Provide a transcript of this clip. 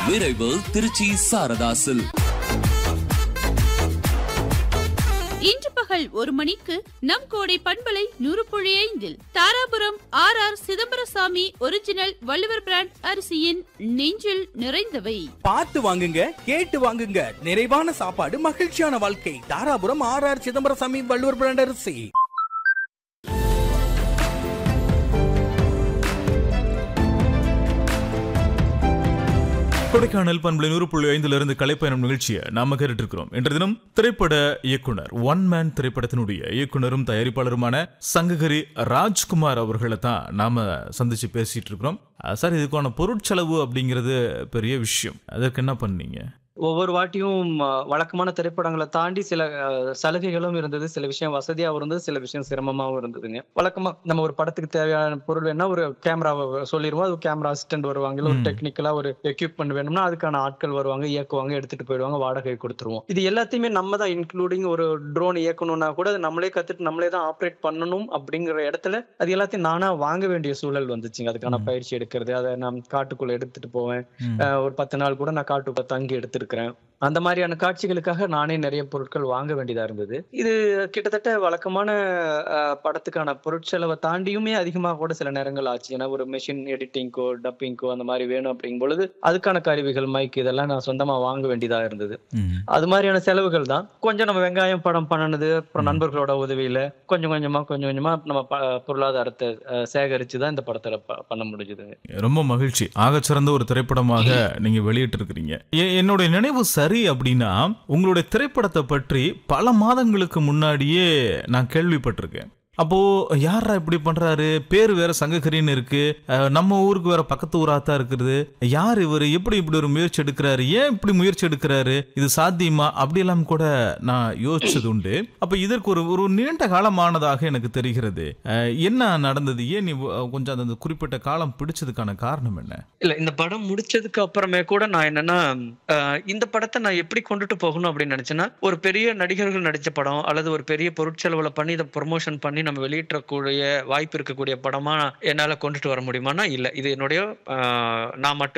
விரைவு திருச்சி சாரதாசில் இன்று பகல் ஒரு மணிக்கு நம் கோடை பண்பலை நூறு புள்ளி ஐந்தில் Dharapuram R R Chidambarasamy original Valluvar brand அரிசியின் நெஞ்சில் நிறைந்தவை பார்த்து வாங்குங்க கேட்டு வாங்குங்க நிறைவான சாப்பாடு மகிழ்ச்சியான வாழ்க்கை Dharapuram R R Chidambarasamy Valluvar brand அரிசி கொடைக்கானல் பண்பலை நூறு புள்ளி ஐந்துல இருந்து கலைப்பயணம் நிகழ்ச்சியை நாம கேட்டுட்டு இருக்கிறோம் இன்று தினம் திரைப்பட இயக்குனர் ஒன் மேன் திரைப்படத்தினுடைய இயக்குனரும் தயாரிப்பாளருமான சங்ககிரி ராஜ்குமார் அவர்களை தான் நாம சந்திச்சு பேசிட்டு இருக்கிறோம் அஹ் சார் இதுக்கான பொருட்செலவு அப்படிங்கிறது பெரிய விஷயம் அதற்கு என்ன பண்ணீங்க ஒவ்வொரு வாட்டியும் அஹ், வழக்கமான திரைப்படங்களை தாண்டி சில அஹ், சலுகைகளும் இருந்தது சில விஷயம் வசதியாகவும் இருந்தது சில விஷயம் சிரமமாகவும் இருந்ததுங்க வழக்கமா நம்ம ஒரு படத்துக்கு தேவையான பொருள் வேணா ஒரு கேமராவை சொல்லிடுவோம் அது கேமரா அசிஸ்டன்ட் வருவாங்க இல்ல ஒரு ம். டெக்னிக்கலா ஒரு எக்யூப்மெண்ட் வேணும்னா அதுக்கான ஆட்கள் வருவாங்க இயக்குவாங்க எடுத்துட்டு போயிடுவாங்க வாடகை கொடுத்துருவோம் இது எல்லாத்தையுமே நம்ம தான் இன்க்ளூடிங் ஒரு ட்ரோன் இயக்கணும்னா கூட அது நம்மளே கத்துட்டு நம்மளே தான் ஆப்ரேட் பண்ணணும் அப்படிங்கிற இடத்துல அது எல்லாத்தையும் நானா வாங்க வேண்டிய சூழல் வந்துச்சுங்க அதுக்கான ம். பயிற்சி எடுக்கிறது அதை நான் காட்டுக்குள்ள எடுத்துட்டு போவேன் ம். அஹ் ஒரு பத்து நாள் கூட நான் காட்டுக்குள்ள தங்கி எடுத்திருக்கிறேன் அந்த மாதிரியான காட்சிகளுக்காக நானே நிறைய பொருட்கள் வாங்க வேண்டியதா இருந்தது இது கிட்டத்தட்ட வழக்கமான அஹ், படத்துக்கான பொருட்செலவை தாண்டியுமே அதிகமாக கூட சில நேரங்கள் ஆச்சு ஏன்னா ஒரு மெஷின் எடிட்டிங்க்கோ டப்பிங்க்கோ அந்த மாதிரி வேணும் அப்படிங்கும் பொழுது அதுக்கான கருவிகள் மைக் இதெல்லாம் நான் சொந்தமா வாங்க வேண்டியதா இருந்தது ம். அது மாதிரியான செலவுகள் தான் கொஞ்சம் நம்ம வெங்காயம் படம் பண்ணினது அப்புறம் ம். நண்பர்களோட உதவியில கொஞ்சம் கொஞ்சமா கொஞ்சம் கொஞ்சமா நம்ம ப- பொருளாதாரத்தை அஹ், சேகரிச்சு தான் இந்த படத்துல ப- பண்ண முடிஞ்சது ரொம்ப மகிழ்ச்சி ஆகச்சிறந்த ஒரு திரைப்படமாக நீங்க வெளியிட்டு இருக்கிறீங்க என்னுடைய நினைவு சரி அப்படின்னா உங்களுடைய திரைப்படத்தை பற்றி பல மாதங்களுக்கு முன்னாடியே நான் கேள்விப்பட்டிருக்கேன் அப்போ யாரா இப்படி பண்றாரு பேர் வேற சங்ககிரின்னு இருக்கு அஹ், நம்ம ஊருக்கு வேற பக்கத்து ஊரா தான் இருக்கிறது யார் இவர் எப்படி இப்படி ஒரு முயற்சி எடுக்கிறாரு ஏன் இப்படி முயற்சி எடுக்கிறாரு இது சாத்தியமா அப்படியெல்லாம் கூட நான் யோசிச்சது உண்டு அப்ப இதற்கு ஒரு ஒரு நீண்ட காலமானதாக எனக்கு தெரிகிறது அஹ், என்ன நடந்தது ஏன் நீ அஹ், கொஞ்சம் அந்த குறிப்பிட்ட காலம் பிடிச்சதுக்கான காரணம் என்ன இல்ல இந்த படம் முடிச்சதுக்கு அப்புறமே கூட நான் என்னன்னா அஹ், இந்த படத்தை நான் எப்படி கொண்டுட்டு போகணும் அப்படின்னு நினைச்சேன்னா ஒரு பெரிய நடிகர்கள் நடிச்ச படம் அல்லது ஒரு பெரிய பொருட்செலவுல பண்ணி இதை ப்ரொமோஷன் பண்ணி நம்ம வெளியிடக்கூடிய வாய்ப்பு இருக்கக்கூடிய படமா என்னால கொண்டுட்டு வர முடியுமானா இல்ல இது என்னுடைய அஹ், நான் மட்டும்